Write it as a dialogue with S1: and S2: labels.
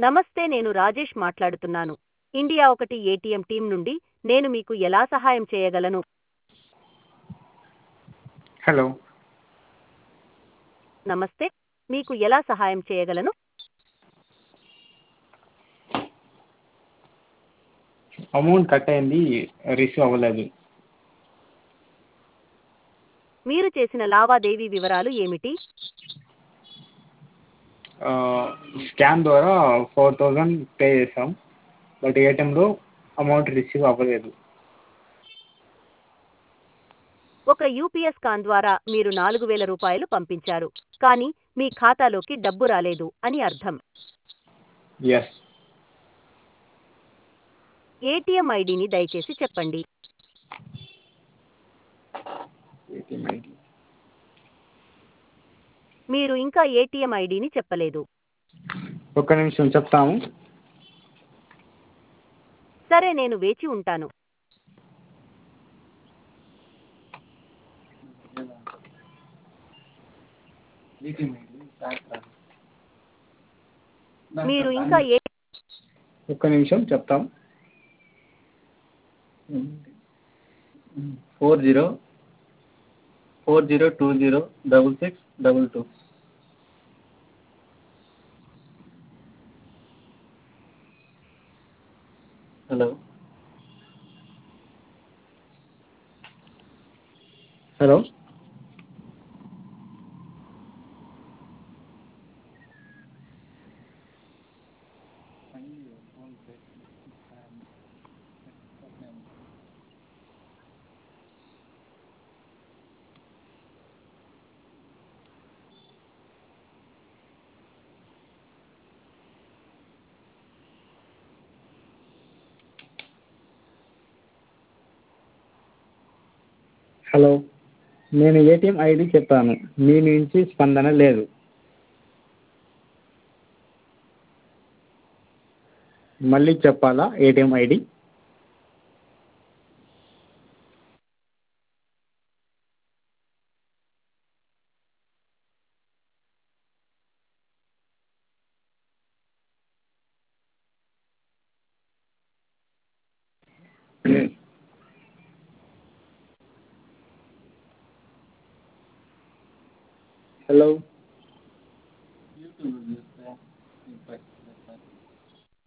S1: నమస్తే నేను రాజేష్ మాట్లాడుతున్నాను ఇండియా ఒకటి ఏటీఎం టీం నుండి నేను మీకు ఎలా సహాయం చేయగలను
S2: హలో
S1: నమస్తే మీకు ఎలా సహాయం చేయగలను
S2: అమౌంట్ కట్ అయింది రిసీవ్ అవ్వలేదు
S1: మీరు చేసిన లావాదేవీ వివరాలు ఏమిటి
S2: స్కాన్ ద్వారా ఫోర్ థౌజండ్ పే చేసాం బట్ ఏటీఎంలో అమౌంట్ రిసీవ్ అవ్వలేదు
S1: ఒక యూపీఎస్ కాన్ ద్వారా మీరు నాలుగు వేల రూపాయలు పంపించారు కానీ మీ ఖాతాలోకి డబ్బు రాలేదు అని అర్థం
S2: ఎస్
S1: ఏటీఎం ఐడిని దయచేసి చెప్పండి
S2: ఏటీఎం ఐడి
S1: మీరు ఇంకా ఏటీఎం ఐడిని చెప్పలేదు
S2: ఒక్క నిమిషం చెప్తాము
S1: సరే నేను వేచి ఉంటాను మీరు ఇంకా ఏ
S2: ఒక్క నిమిషం చెప్తాం
S3: four zero four zero two zero double six double two hello
S2: hello hello నేను ఏటీఎం ఐడి చెప్పాను మీ నుంచి స్పందన లేదు మళ్ళీ చెప్పాలా ఏటీఎం ఐడి హలో